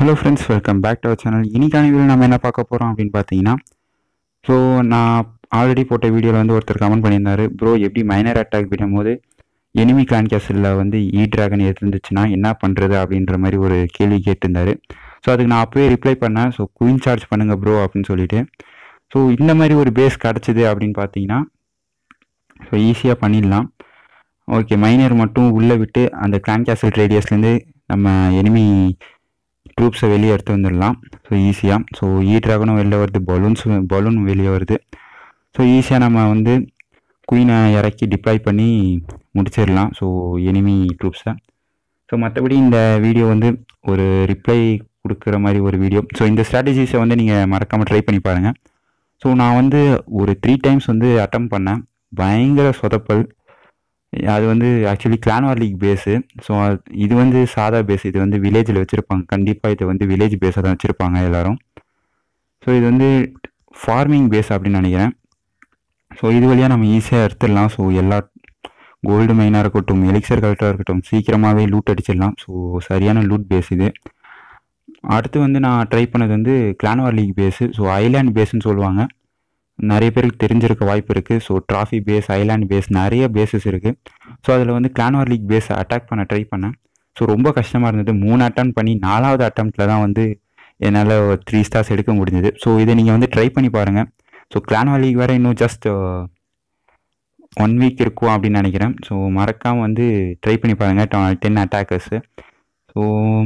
Hello friends welcome back to our channel இன்னைக்கான video நம்ம என்ன பார்க்க போகிறோம் அப்படின்னு பார்த்தீங்கன்னா ஸோ நான் ஆல்ரெடி போட்ட வீடியோவில் வந்து ஒருத்தர் கமெண்ட் பண்ணியிருந்தாரு ப்ரோ எப்படி மைனர் அட்டாக் விடும்போது எனிமி கிளான் கேசலில் வந்து இ ட்ராகன் இருந்துச்சுன்னா என்ன பண்ணுறது அப்படின்ற மாதிரி ஒரு கேள்வி கேட்டிருந்தாரு ஸோ அதுக்கு நான் அப்போயே ரிப்ளை பண்ணேன் ஸோ குயின் சார்ஜ் பண்ணுங்கள் ப்ரோ அப்படின்னு சொல்லிட்டு ஸோ இந்த மாதிரி ஒரு பேஸ் கிடச்சிது அப்படின்னு பார்த்தீங்கன்னா ஸோ ஈஸியாக பண்ணிடலாம் ஓகே மைனர் மட்டும் உள்ளே விட்டு அந்த கிளான் கேசல் ரேடியஸ்லேருந்து நம்ம எனிமி ட்ரூப்ஸை வெளியே எடுத்து வந்துடலாம் ஸோ ஈஸியாக ஸோ ஈ ட்ராகனும் வெளில வருது பலூன்ஸ் பலூன் வெளியே வருது ஸோ ஈஸியாக நம்ம வந்து குயினை இறக்கி டிப்ளாய் பண்ணி முடிச்சிடலாம் ஸோ எனிமி ட்ரூப்ஸை ஸோ மற்றபடி இந்த வீடியோ வந்து ஒரு ரிப்ளை கொடுக்குற மாதிரி ஒரு வீடியோ ஸோ இந்த ஸ்ட்ராட்டஜிஸை வந்து நீங்கள் மறக்காமல் ட்ரை பண்ணி பாருங்கள் ஸோ நான் வந்து ஒரு த்ரீ டைம்ஸ் வந்து அட்டம் பண்ணேன் பயங்கர சொதப்பல் அது வந்து actually clan war league base so இது வந்து சாதா பேஸ் இது வந்து வில்லேஜில் வச்சுருப்பாங்க கண்டிப்பாக இது வந்து வில்லேஜ் பேஸாக தான் வச்சுருப்பாங்க எல்லோரும் ஸோ இது வந்து ஃபார்மிங் பேஸ் அப்படின்னு நினைக்கிறேன் ஸோ இது வழியாக நம்ம ஈஸியாக எடுத்துடலாம் ஸோ எல்லா கோல்டு மைனாக இருக்கட்டும் எலிக்சர் கலெக்டராக இருக்கட்டும் சீக்கிரமாகவே லூட் அடிச்சிடலாம் ஸோ சரியான லூட் பேஸ் இது அடுத்து வந்து நான் ட்ரை பண்ணது வந்து clan war league base so island பேஸ்ன்னு சொல்லுவாங்க நிறைய பேருக்கு தெரிஞ்சிருக்க வாய்ப்பு இருக்குது so trophy base island base நிறைய பேஸஸ் இருக்குது ஸோ அதில் வந்து கிளான்வார் லீக் பேஸை அட்டாக் பண்ண ட்ரை பண்ணேன் ஸோ ரொம்ப கஷ்டமாக இருந்தது மூணு அட்டம் பண்ணி நாலாவது அட்டம்ப்டில் தான் வந்து என்னால் த்ரீ ஸ்டார்ஸ் எடுக்க முடிஞ்சது ஸோ இதை நீங்கள் வந்து ட்ரை பண்ணி பாருங்கள் ஸோ கிளான்வார் லீக் வேறு இன்னும் ஜஸ்ட் ஒன் வீக் இருக்கும் அப்படின்னு நினைக்கிறேன் ஸோ மறக்காமல் வந்து ட்ரை பண்ணி பாருங்கள் டென் அட்டாக்கர்ஸு ஸோ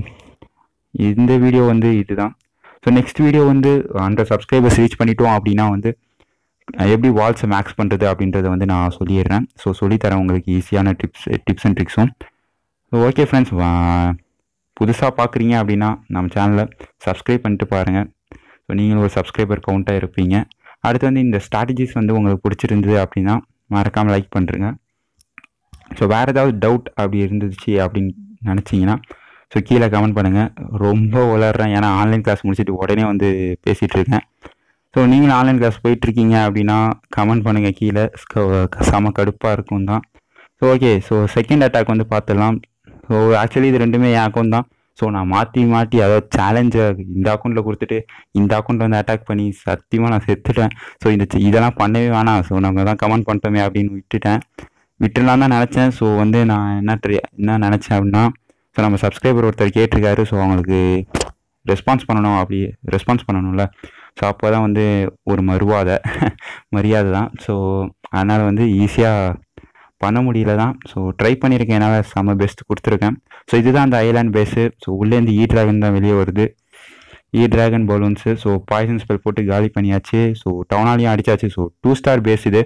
இந்த வீடியோ வந்து இதுதான் ஸோ நெக்ஸ்ட் வீடியோ வந்து ஹண்ட்ரட் சப்ஸ்கிரைபர்ஸ் ரீச் பண்ணிட்டோம் அப்படின்னா வந்து எப்படி வால்ஸை மேக்ஸ் பண்ணுறது அப்படின்றத வந்து நான் சொல்லிடுறேன் ஸோ சொல்லித்தரேன் உங்களுக்கு ஈஸியான டிப்ஸ் டிப்ஸ் அண்ட் ட்ரிக்ஸும் ஸோ ஓகே ஃப்ரெண்ட்ஸ் புதுசாக பார்க்குறீங்க அப்படின்னா நம்ம சேனலை சப்ஸ்கிரைப் பண்ணிட்டு பாருங்கள் ஸோ நீங்கள் ஒரு சப்ஸ்கிரைபர் கவுண்ட்டாக இருப்பீங்க அடுத்து வந்து இந்த ஸ்ட்ராட்டஜிஸ் வந்து உங்களுக்கு பிடிச்சிருந்தது அப்படின்னா மறக்காமல் லைக் பண்ணுறேங்க ஸோ வேறு ஏதாவது டவுட் அப்படி இருந்துச்சு அப்படின்னு நினச்சிங்கன்னா ஸோ கீழே கமெண்ட் பண்ணுங்கள் ரொம்ப வளர்றேன் ஏன்னா ஆன்லைன் கிளாஸ் முடிச்சுட்டு உடனே வந்து பேசிகிட்டு இருக்கேன் ஸோ நீங்களும் ஆன்லைன் கிளாஸ் போயிட்டுருக்கீங்க அப்படின்னா கமெண்ட் பண்ணுங்கள் கீழே செம கடுப்பாக இருக்கும் தான் so okay so second attack வந்து பார்த்துடலாம் ஸோ ஆக்சுவலி இது ரெண்டுமே என் அக்கௌண்ட் தான் ஸோ நான் மாற்றி மாற்றி அதாவது சேலஞ்சை இந்த அக்கௌண்ட்டில் கொடுத்துட்டு இந்த அக்கௌண்ட்டில் வந்து அட்டாக் பண்ணி சத்தியமாக நான் செத்துட்டேன் ஸோ இந்த இதெல்லாம் பண்ணவே வேணாம் ஸோ நம்ம தான் கமெண்ட் பண்ணிட்டோமே அப்படின்னு விட்டுட்டேன் விட்டுலாம் தான் நினச்சேன் ஸோ வந்து நான் என்ன ட்ரை என்ன நினச்சேன் அப்படின்னா ஸோ நம்ம சப்ஸ்கிரைபர் ஒருத்தர் கேட்டிருக்காரு ஸோ அவங்களுக்கு ரெஸ்பான்ஸ் பண்ணணும் அப்படி ரெஸ்பான்ஸ் பண்ணணும்ல ஸோ அப்போ தான் வந்து ஒரு மறுவாதை மரியாதை தான் ஸோ அதனால் வந்து ஈஸியாக பண்ண முடியல தான் ஸோ ட்ரை பண்ணியிருக்கேன் என்னால் செம்ம பெஸ்ட் கொடுத்துருக்கேன் ஸோ இதுதான் அந்த ஐலாண்ட் பேஸு ஸோ உள்ளேருந்து ஈ ட்ராகன் தான் வெளியே வருது E dragon balloons so poison spell போட்டு காலி பண்ணியாச்சு ஸோ டவுனாலையும் அடித்தாச்சு ஸோ டூ ஸ்டார் பேஸ் இது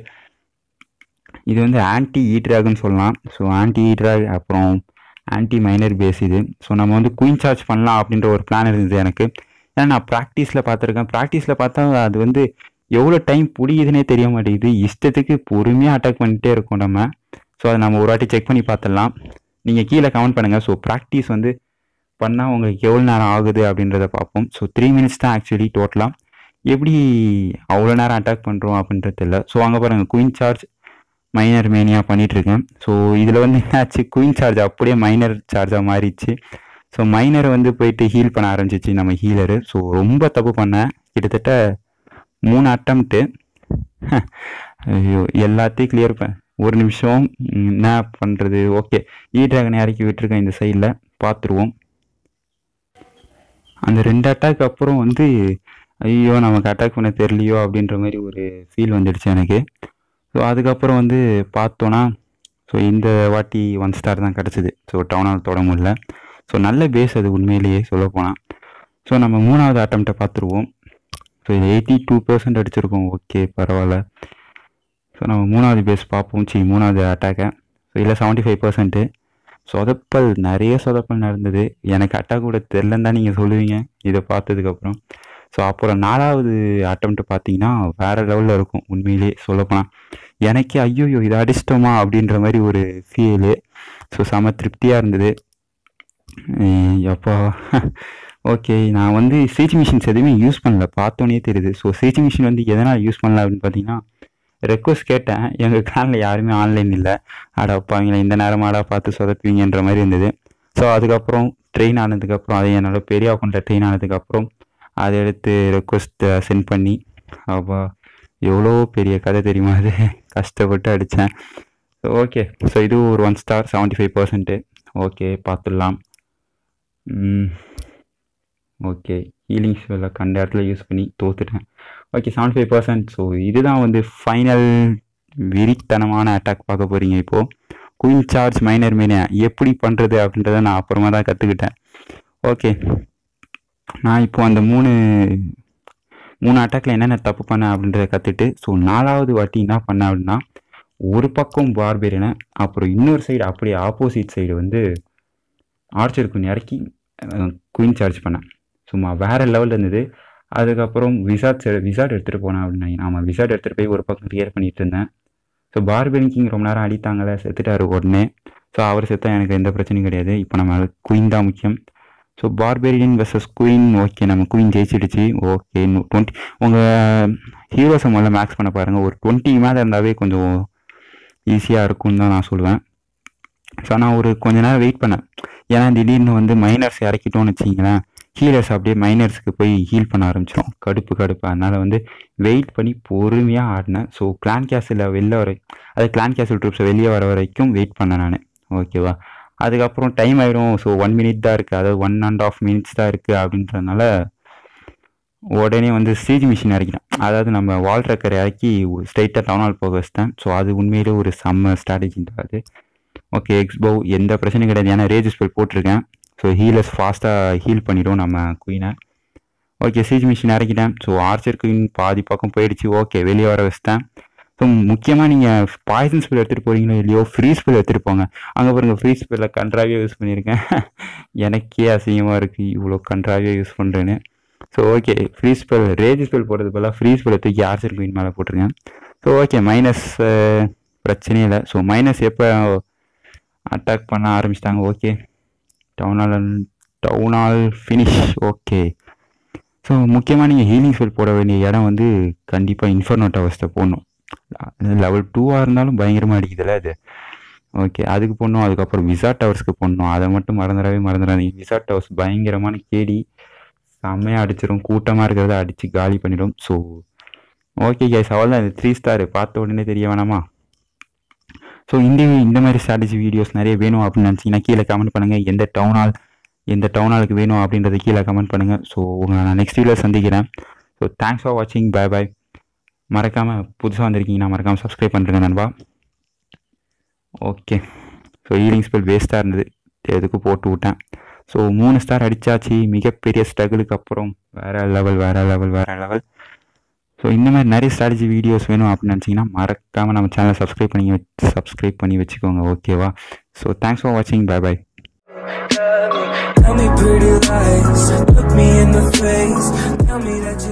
இது வந்து ஆன்டி ஈ ட்ராகன் சொல்லலாம் ஸோ ஆன்டி ஈ ட்ராக் அப்புறம் ஆன்டி மைனர் பேஸ் இது ஸோ நம்ம வந்து குயின் சார்ஜ் பண்ணலாம் அப்படின்ற ஒரு பிளான் இருந்தது எனக்கு ஏன்னா நான் ப்ராக்டிஸில் பார்த்துருக்கேன் ப்ராக்டிஸில் பார்த்தா அது வந்து எவ்வளோ டைம் புரியுதுன்னே தெரிய மாட்டேங்குது இஷ்டத்துக்கு பொறுமையாக அட்டாக் பண்ணிகிட்டே இருக்கோம் நம்ம ஸோ அதை நம்ம ஒரு வாட்டி செக் பண்ணி பார்த்துடலாம் நீங்கள் கீழே கமெண்ட் பண்ணுங்கள் ஸோ ப்ராக்டிஸ் வந்து பண்ணால் உங்களுக்கு எவ்வளோ நேரம் ஆகுது அப்படின்றத பார்ப்போம் ஸோ த்ரீ மினிட்ஸ் தான் ஆக்சுவலி டோட்டலாக எப்படி அவ்வளோ நேரம் அட்டாக் பண்ணுறோம் அப்படின்றது இல்லை ஸோ அங்கே பாருங்கள் குயின் சார்ஜ் மைனர் மேனியாக பண்ணிகிட்ருக்கேன் ஸோ இதில் வந்து என்னாச்சு குயின் சார்ஜ் அப்படியே மைனர் சார்ஜாக மாறிடுச்சு ஸோ மைனர் வந்து போயிட்டு ஹீல் பண்ண ஆரம்பிச்சிச்சு நம்ம ஹீலரு ஸோ ரொம்ப தப்பு பண்ணேன் கிட்டத்தட்ட மூணு அட்டம்ப்ட்டு ஐயோ எல்லாத்தையும் கிளியர் பண்ண ஒரு நிமிஷம் என்ன பண்ணுறது ஓகே ஈ ட்ராகனை இறக்கி விட்டுருக்கேன் இந்த சைடில் பார்த்துருவோம் அந்த ரெண்டு அட்டாக் அப்புறம் வந்து ஐயோ நமக்கு அட்டாக் பண்ண தெரியலையோ அப்படின்ற மாதிரி ஒரு ஃபீல் வந்துடுச்சு எனக்கு ஸோ அதுக்கப்புறம் வந்து பார்த்தோன்னா ஸோ இந்த வாட்டி ஒன் ஸ்டார் தான் கிடச்சிது ஸோ டவுனால் தொட முடியல ஸோ நல்ல பேஸ் அது உண்மையிலேயே சொல்லப்போனால் ஸோ நம்ம மூணாவது அட்டம்ப்டை பார்த்துருவோம் ஸோ இது எயிட்டி டூ பர்சன்ட் அடிச்சிருக்கோம் ஓகே பரவாயில்ல ஸோ நம்ம மூணாவது பேஸ் பார்ப்போம் சி மூணாவது அட்டாக்கை ஸோ இல்லை செவன்ட்டி ஃபைவ் பர்சன்ட்டு சொதப்பல் நிறைய சொதப்பல் நடந்தது எனக்கு அட்டாக் கூட தெரிலன்னு தான் நீங்கள் சொல்லுவீங்க இதை பார்த்ததுக்கப்புறம் ஸோ அப்புறம் நாலாவது அட்டம்ப்ட் பார்த்தீங்கன்னா வேறு லெவலில் இருக்கும் உண்மையிலேயே சொல்லப்போனால் எனக்கே ஐயோயோ இதை அடிச்சிட்டோமா அப்படின்ற மாதிரி ஒரு ஃபீலு ஸோ செம திருப்தியாக இருந்தது அப்போ ஓகே நான் வந்து சீச்சி மிஷின்ஸ் எதுவுமே யூஸ் பண்ணல பார்த்தோன்னே தெரியுது ஸோ சீச்சி மிஷின் வந்து எதனால் யூஸ் பண்ணல அப்படின்னு பார்த்தீங்கன்னா ரெக்வஸ்ட் கேட்டேன் எங்கள் கிளானில் யாருமே ஆன்லைன் இல்லை ஆடா அப்பாங்களா இந்த நேரமாடா பார்த்து சொதப்பீங்கன்ற மாதிரி இருந்தது ஸோ அதுக்கப்புறம் ட்ரெயின் ஆனதுக்கப்புறம் அது என்னோட பெரிய அக்கௌண்ட்டில் ட்ரெயின் ஆனதுக்கப்புறம் அதை எடுத்து ரெக்வஸ்ட் சென்ட் பண்ணி அப்போ எவ்வளோ பெரிய கதை தெரியுமா அது கஷ்டப்பட்டு அடித்தேன் ஸோ ஓகே ஸோ இது ஒரு one star seventy five percent okay பார்த்துடலாம் ஓகே ஹீலிங் ஸ்பெல்லை கண்ட இடத்துல யூஸ் பண்ணி தோத்துட்டேன் okay seventy five percent so இதுதான் வந்து ஃபைனல் வெறித்தனமான அட்டாக் பார்க்க போகிறீங்க இப்போது குயின் சார்ஜ் மைனர் மீனே எப்படி பண்ணுறது அப்படின்றத நான் அப்புறமா தான் கற்றுக்கிட்டேன் ஓகே நான் இப்போ அந்த மூணு மூணு அட்டாக்ல என்னென்ன தப்பு பண்ணேன் அப்படின்றத கற்றுட்டு ஸோ நாலாவது வாட்டி என்ன பண்ணேன் அப்படின்னா ஒரு பக்கம் பார்பேரியனை அப்புறம் இன்னொரு சைடு அப்படியே ஆப்போசிட் சைடு வந்து ஆர்ச்சர் குயின் இறக்கி குயின் சார்ஜ் பண்ணேன் சும்மா வேறு லெவலில் இருந்தது அதுக்கப்புறம் விசாட் விசாட் எடுத்துகிட்டு போனேன் அப்படின்னா ஆமாம் விசாட் எடுத்துகிட்டு போய் ஒரு பக்கம் கிளியர் பண்ணிட்டு இருந்தேன் ஸோ பார்பெரின் கிங் ரொம்ப நேரம் அடித்தாங்களே செத்துட்டாரு உடனே ஸோ அவர் செத்தா எனக்கு எந்த பிரச்சனையும் கிடையாது இப்போ நம்ம குயின் தான் முக்கியம் so barbarian versus queen okay நம்ம குயின் ஜெயிச்சிடுச்சு ஓகே இன்னும் டுவெண்ட்டி உங்கள் ஹீரோஸை முதல்ல மேக்ஸ் பண்ண பாருங்கள் ஒரு டுவெண்ட்டி மேலே இருந்தாவே கொஞ்சம் ஈஸியாக இருக்கும்னு தான் நான் சொல்லுவேன் ஸோ நான் ஒரு கொஞ்ச நேரம் வெயிட் பண்ணேன் ஏன்னா திடீர்னு வந்து மைனர்ஸ் இறக்கிட்டோம்னு வச்சிங்களேன் ஹீலர்ஸ் அப்படியே மைனர்ஸ்க்கு போய் ஹீல் பண்ண ஆரம்பிச்சிடும் கடுப்பு கடுப்பு அதனால் வந்து வெயிட் பண்ணி பொறுமையாக ஆடினேன் ஸோ கிளான் கேஸில் வெளில வர அது கிளான் கேசல் ட்ரூப்ஸை வெளியே வர வரைக்கும் வெயிட் பண்ணேன் நான் ஓகேவா அதுக்கப்புறம் டைம் ஆயிடும் ஸோ ஒன் மினிட் தான் இருக்குது அதாவது ஒன் அண்ட் ஆஃப் மினிட்ஸ் தான் இருக்குது அப்படின்றதுனால உடனே வந்து ஸ்டேஜ் மிஷின் இறக்கிட்டேன் அதாவது நம்ம வால் ட்ரக்கர் இறக்கி ஸ்ட்ரைட்டாக டவுன் ஹால் போக வச்சிட்டேன் ஸோ அது உண்மையிலே ஒரு செம்ம ஸ்ட்ராட்டஜின்றது ஓகே எக்ஸ்போ எந்த பிரச்சனையும் கிடையாது ஏன்னா ரேஜ் ஸ்பெல் போட்டிருக்கேன் ஸோ ஹீலர்ஸ் ஃபாஸ்ட்டாக ஹீல் பண்ணிடும் நம்ம குயினை ஓகே சீஜ் மிஷின் இறக்கிட்டேன் ஸோ ஆர்ச்சர் குயின் பாதி பக்கம் போயிடுச்சு ஓகே வெளியே வர வச்சிட்டேன் ஸோ முக்கியமாக நீங்கள் பாய்சன் ஸ்பெல் எடுத்துகிட்டு போகிறீங்களோ இல்லையோ ஃப்ரீ ஸ்பெல் எடுத்துகிட்டு போங்க அங்கே பாருங்கள் ஃப்ரீ ஸ்பெல்லில் கன்றாவியாக யூஸ் பண்ணியிருக்கேன் எனக்கே அசிங்கமாக இருக்குது இவ்வளோ கன்றாவியாக யூஸ் பண்ணுறேன்னு so okay free spell rage spell போடுறது பதிலாக ஃப்ரீ ஸ்பெல்லை தூக்கி ஆர்ச்சர் குயின் மேலே போட்டிருக்கேன் ஸோ ஓகே மைனஸ் பிரச்சனையே இல்லை ஸோ மைனஸ் எப்போ அட்டாக் பண்ண ஆரம்பிச்சிட்டாங்க okay town hall town hall finish okay so முக்கியமாக நீங்கள் ஹீலிங் ஸ்பெல் போட வேண்டிய இடம் வந்து கண்டிப்பாக இன்ஃபர்னோ டவர்ஸை போடணும் லெவல் டூவாக இருந்தாலும் பயங்கரமாக அடிக்குதுல்ல அது ஓகே அதுக்கு போடணும் அதுக்கப்புறம் விசா டவர்ஸ்க்கு போடணும் அதை மட்டும் மறந்துடவே மறந்துடாதீங்க விசா டவர்ஸ் பயங்கரமான கேடி செம்மையாக அடிச்சிடும் கூட்டமாக இருக்கிறத அடித்து காலி பண்ணிடும் ஸோ ஓகே கேஸ் அவள் தான் இது த்ரீ ஸ்டார் பார்த்த உடனே தெரிய வேணாமா ஸோ இந்த இந்த மாதிரி ஸ்ட்ராட்டஜி வீடியோஸ் நிறைய வேணும் அப்படின்னு நினச்சிங்கன்னா கீழே கமெண்ட் பண்ணுங்கள் எந்த டவுன் ஹால் எந்த டவுன் ஹாலுக்கு வேணும் அப்படின்றத கீழே கமெண்ட் பண்ணுங்கள் ஸோ உங்களை நான் நெக்ஸ்ட் வீடியோவில் சந்திக்கிறேன் ஸோ தேங்க்ஸ் ஃபார் வாட்சிங் பாய் பாய் மறக்காமல் புதுசாக வந்திருக்கீங்கன்னா மறக்காமல் சப்ஸ்கிரைப் பண்ணுறேங்க நண்பா ஓகே ஸோ ஈலிங் ஸ்பெல் வேஸ்ட்டாக இருந்தது எதுக்கு போட்டு விட்டேன் ஸோ மூணு ஸ்டார் அடித்தாச்சு மிகப்பெரிய ஸ்ட்ரகிளுக்கு அப்புறம் வேறு லெவல் வேறு லெவல் வேறு லெவல் ஸோ இந்த மாதிரி நிறைய ஸ்ட்ராட்டஜி வீடியோஸ் வேணும் அப்படின்னு நினச்சிங்கன்னா மறக்காமல் நம்ம சேனலை சப்ஸ்கிரைப் பண்ணி சப்ஸ்கிரைப் பண்ணி வச்சுக்கோங்க ஓகேவா ஸோ தேங்க்ஸ் ஃபார் வாட்சிங் bye bye Tell me pretty lies, look me in the face. Tell me that you